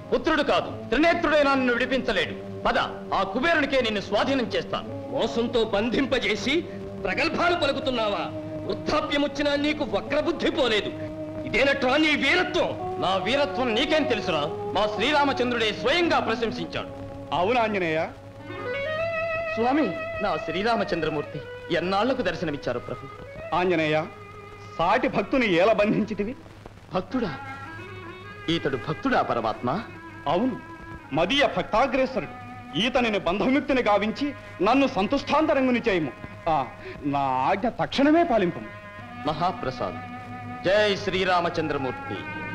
పుత్రుడు కాదు త్రినేత్రుడైనా నిన్ను విడిపించలేడు పద ఆ కుబేరునికే నిన్ను స్వాధీనం చేస్తాను మోసంతో బంధింపజేసి ప్రగల్భాలు పలుకుతున్నావా వృద్ధాప్యం వచ్చినా నీకు వక్రబుద్ధి పోలేదు ఇదేనట్రా నీ వీరత్వం నా వీరత్వం నీకేం తెలుసురా మా శ్రీరామచంద్రుడే స్వయంగా ప్రశంసించాడు అవును ఆంజనేయ స్వామి నా శ్రీరామచంద్రమూర్తి ఎన్నాళ్లకు దర్శనమిచ్చారు ప్రభు ఆంజనేయ సాటి భక్తుని ఏల బంధించితివి భక్తుడా ఈతడు భక్తుడా పరమాత్మ అవును మదీయ భక్తాగ్రేసరుడు ఈతనిని బంధముక్తిని గావించి నన్ను సంతుష్టాంతరంగుని చేయము ఆ, నా ఆజ్ఞ తక్షణమే పాలింపు మహాప్రసాద్ జై శ్రీరామచంద్రమూర్తి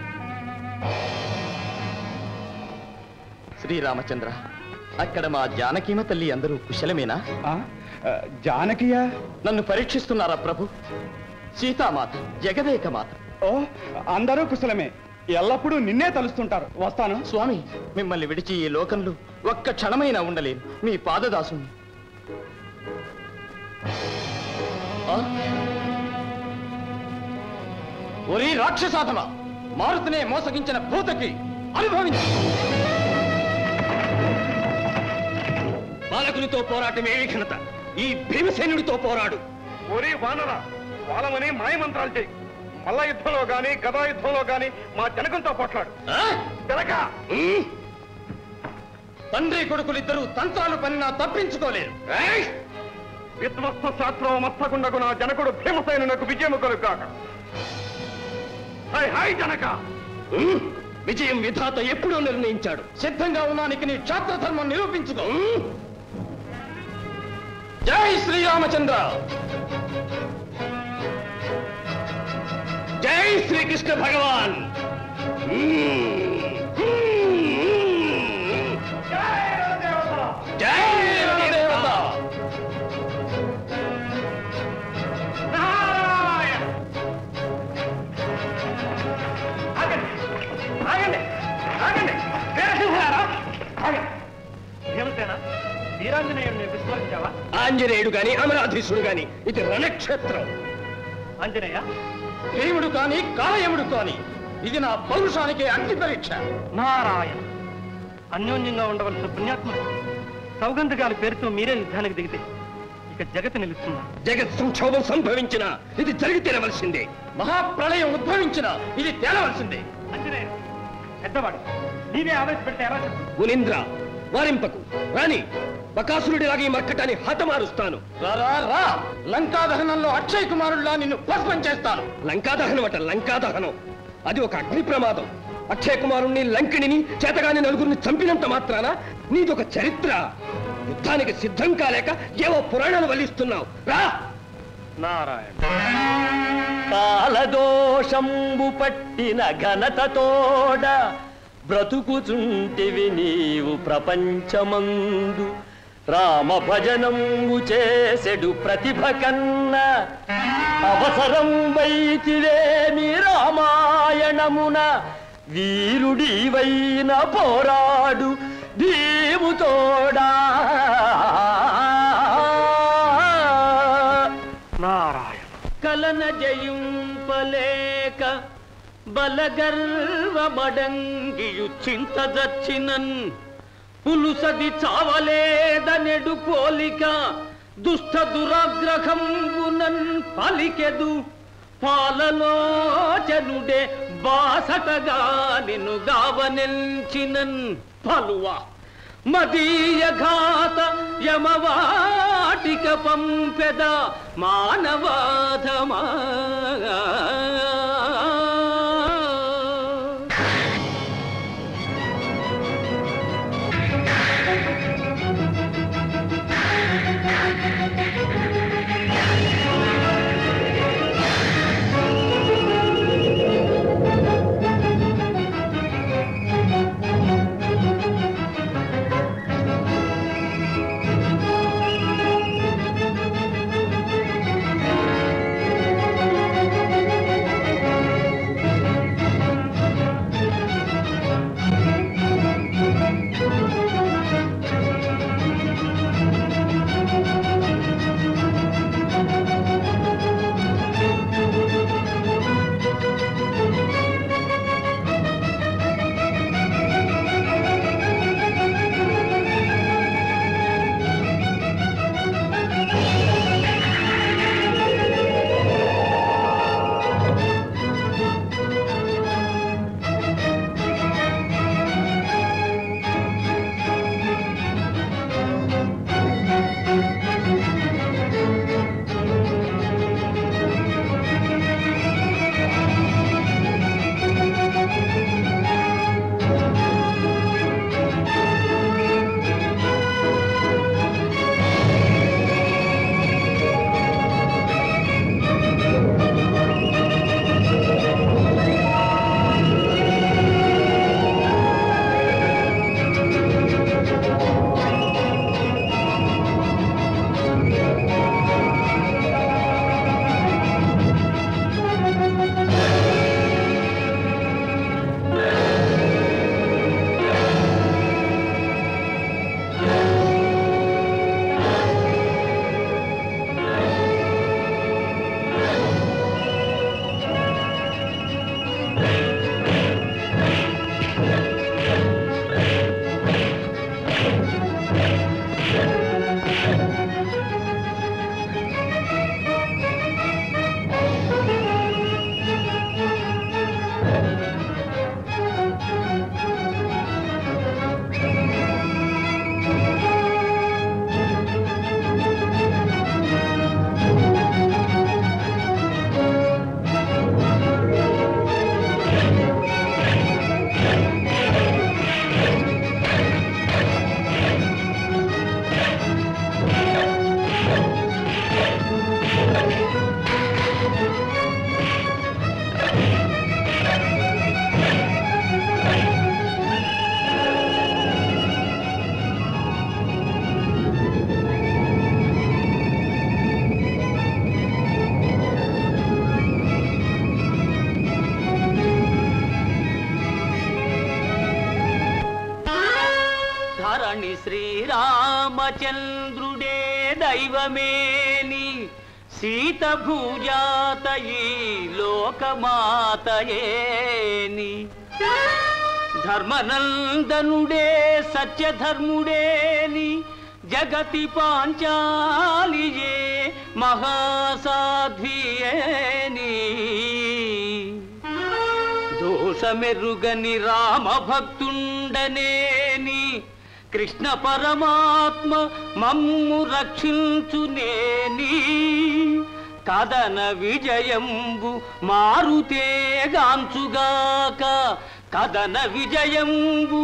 శ్రీరామచంద్ర అక్కడ మా జానకీమ తల్లి అందరూ కుశలమేనా జానకియా నన్ను పరీక్షిస్తున్నారా ప్రభు సీతామాత జగదేక మాత ఓ అందరూ కుశలమే ఎల్లప్పుడూ నిన్నే తలుస్తుంటారు వస్తాను స్వామి మిమ్మల్ని విడిచి ఈ లోకంలో ఒక్క క్షణమైనా ఉండలేను మీ పాదదాసుని ఆ? ఒరి రాక్షసాధమ మారుతినే మోసగించిన భూతకి అనుభవించు బాలకునితో పోరాటం ఏమి ఘనత ఈ భీమసేనుడితో పోరాడు ఒరే వానర వాళ్ళమని మాయమంత్రాలు చేయి మల్ల యుద్ధంలో గాని గదా యుద్ధంలో గాని మా జనకంతో పోట్లాడు జనక తండ్రి కొడుకులిద్దరూ తంత్రాలు పనినా తప్పించుకోలేరు విధ్వస్త శాస్త్రం మత్తకుండకు నా జనకుడు భీమసేనునకు విజయము కలుగాక హై హై జనక విజయం విధాత ఎప్పుడో నిర్ణయించాడు సిద్ధంగా ఉన్నానికి నీ క్షాత్రధర్మం నిరూపించుకో జై శ్రీరామచంద్ర జై శ్రీకృష్ణ భగవాన్ జై రణదేవత ఆగండి ఆగండి వీరసింహారా ఆగండి భీమసేన వీరాంజనేయుడిని విశ్వసించావా ఆంజనేయుడు గాని అమరాధీశుడు గాని ఇది రణక్షేత్రం ఆంజనేయ భీముడు కాని కాలయముడు కాని ఇది నా పౌరుషానికి అగ్ని పరీక్ష నారాయణ అన్యోన్యంగా ఉండవలసిన పుణ్యాత్ములు సౌగంధకాల పేరుతో మీరే యుద్ధానికి దిగితే ఇక జగతి నిలుస్తున్నా జగత్ సంక్షోభం సంభవించిన ఇది జరిగి తీరవలసిందే మహాప్రళయం ఉద్భవించిన ఇది తేలవలసిందే అంజనేయ పెద్దవాడు నీవే ఆవేశపెడితే ఎలా చెప్పు మునీంద్ర వారింపకు రాని బకాసురుడిలాగా ఈ మర్కటాన్ని హతమారుస్తాను రా రా, రా లంకా దహనంలో అక్షయ్ కుమారుల్లా నిన్ను భస్మం చేస్తాను లంకాదహనం అట లంకాదహనం అది ఒక అగ్ని ప్రమాదం అక్షయ కుమారుణ్ణి లంకిణిని చేతగాని నలుగురిని చంపినంత మాత్రాన నీదొక చరిత్ర యుద్ధానికి సిద్ధం కాలేక ఏవో పురాణాలు వల్లిస్తున్నావు రా నారాయణ కాలదోషంబు పట్టిన ఘనతతోడ బ్రతుకుచుంటివి నీవు ప్రపంచమందు రామ భజనంబు చేసెడు ప్రతిభ కన్నా అవసరం వైతివేమి రామాయణమున వీరుడివైన పోరాడు భీముతోడా నారాయణ కలన జయింపలేక బలగర్వమడంగియు చింతదచ్చినన్ పులుసది చావలేదనెడు పోలిక దుష్ట దురాగ్రహంబునన్ పలికెదు పాలలోచనుడే బాసటగా నిన్ను గావనెల్చినన్ పలువా మదీయ ఘాత యమవాటిక పంపెద మానవాధమా ప్రాణి శ్రీరామచంద్రుడే దైవమేని సీత భూజాత ఈ లోకమాతయేని ధర్మనందనుడే సత్యధర్ముడేని జగతి పాంచాలియే మహాసాధ్వియేని దోషమెరుగని రామభక్తుండనేని కృష్ణ పరమాత్మ మమ్ము రక్షించునేని కదన విజయంబు మారుతేగాంచుగాక కదన విజయంబు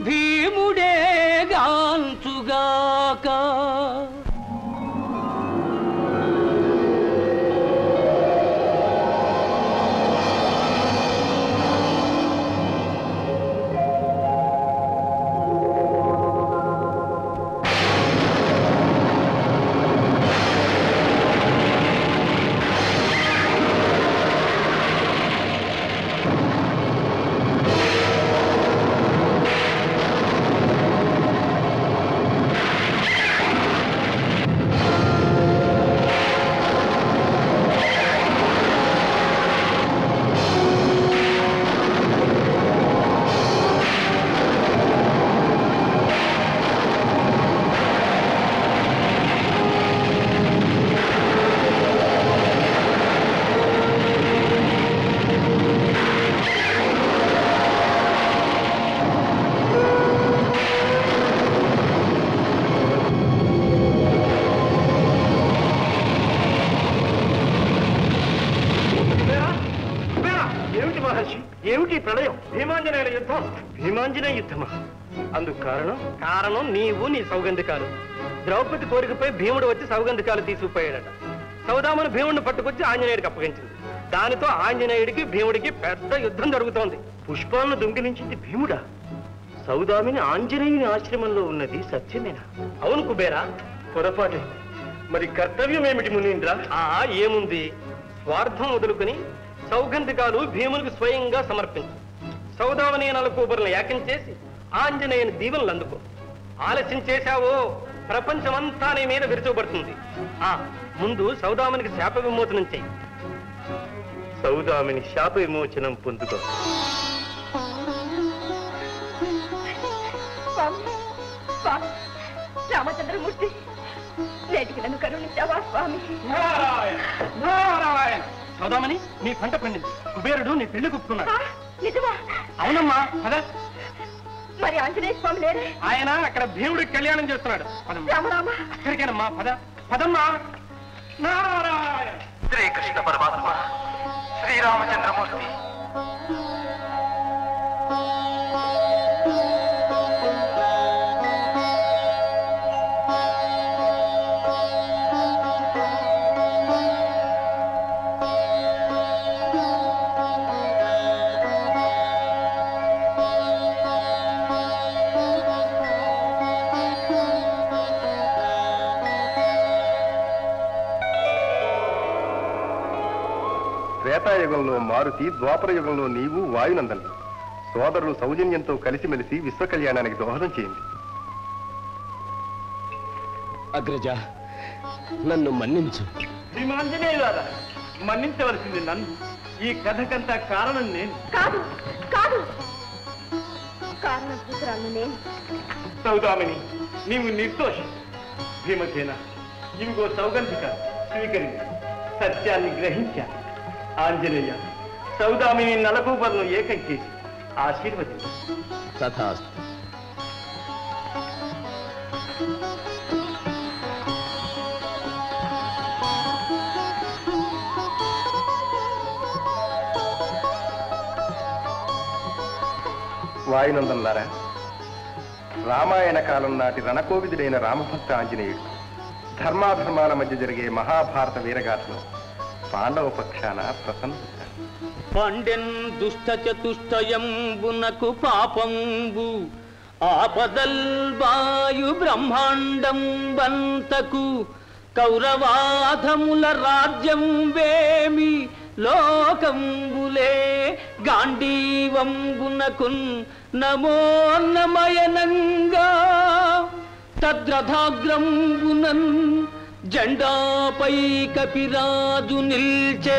భీముడేగాంచుగాక ఏమిటి మహర్షి ఏమిటి ప్రళయం భీమాంజనేయుల యుద్ధం భీమాంజనేయ యుద్ధమా అందుకు కారణం కారణం నీవు నీ సౌగంధికాలు ద్రౌపది కోరికపై భీముడు వచ్చి సౌగంధికాలు తీసుకుపోయాడట సౌదామను భీముడిని పట్టుకొచ్చి ఆంజనేయుడికి అప్పగించింది దానితో ఆంజనేయుడికి భీముడికి పెద్ద యుద్ధం జరుగుతోంది పుష్పాలను దొంగిలించింది భీముడా సౌదామిని ఆంజనేయుని ఆశ్రమంలో ఉన్నది సత్యమేనా అవును కుబేరా పొరపాటే మరి కర్తవ్యం ఏమిటి మునీంద్ర ఆ ఏముంది స్వార్థం వదులుకుని సౌగంధికాలు భీమునికి స్వయంగా సమర్పించు సౌదామని నలకూబరులను ఏకం చేసి ఆంజనేయుని దీవెనలు అందుకో ఆలస్యం చేశావో ప్రపంచమంతా నీ మీద విరుచోబడుతుంది ఆ ముందు సౌదామనికి శాప విమోచనం చెయ్యి సౌదామిని శాప విమోచనం పొందుకో స్వామి స్వామి రామచంద్రమూర్తి నేటికి నన్ను కరుణించావా స్వామి సౌదామని నీ పంట పండింది కుబేరుడు నీ పెళ్లి కుప్పుకున్నాడు ఆ, నిజమా అవునమ్మా పద మరి ఆంజనేయ స్వామి లేరే ఆయన అక్కడ భీముడికి కళ్యాణం చేస్తున్నాడు పదమ్మా రామరామ అక్కడికేనమ్మా పద పదమ్మా నారాయణ శ్రీకృష్ణ పరమాత్మ శ్రీరామచంద్రమూర్తి త్రేతాయుగంలో మారుతి ద్వాపర యుగంలో నీవు వాయునందనులు సోదరులు సౌజన్యంతో కలిసిమెలిసి విశ్వ కళ్యాణానికి దోహదం చేయండి అగ్రజ నన్ను మన్నించు భీమాంజనేయులారా మన్నించవలసింది నన్ను ఈ కథకంతా కారణం నేను కాదు కాదు కారణం కూతురాలను నేను సౌదామిని నీవు నిర్దోషి భీమసేన ఇవిగో సౌగంధిక స్వీకరించు సత్యాన్ని గ్రహించా ఆంజనేయ సౌదామిని నలకూబర్ను ఏకం చేసి ఆశీర్వదించు తథాస్తు వాయునందనులారా రామాయణ కాలం నాటి రణకోవిదుడైన రామభక్త ఆంజనేయుడు ధర్మాధర్మాల మధ్య జరిగే మహాభారత వీరగాథను పాండవ పక్షాన ప్రసన్నత పండెన్ దుష్ట చతుష్టయంబునకు పాపంబు ఆపదల్ వాయు బ్రహ్మాండం బంతకు కౌరవాధముల రాజ్యం వేమి లోకంబులే గాంధీవంబునకున్ నమో నమయనంగా తద్రథాగ్రంబునన్ జెండాపై కపిరాజు నిల్చే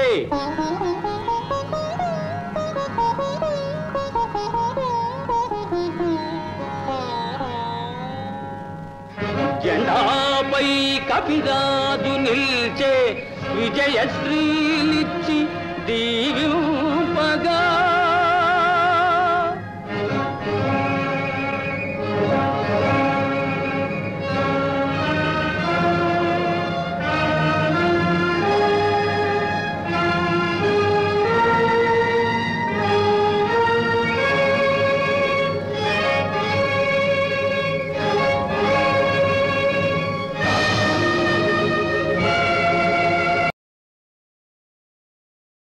జెండాపై కపిరాజు నిల్చే విజయశ్రీలిచ్చి దీవింప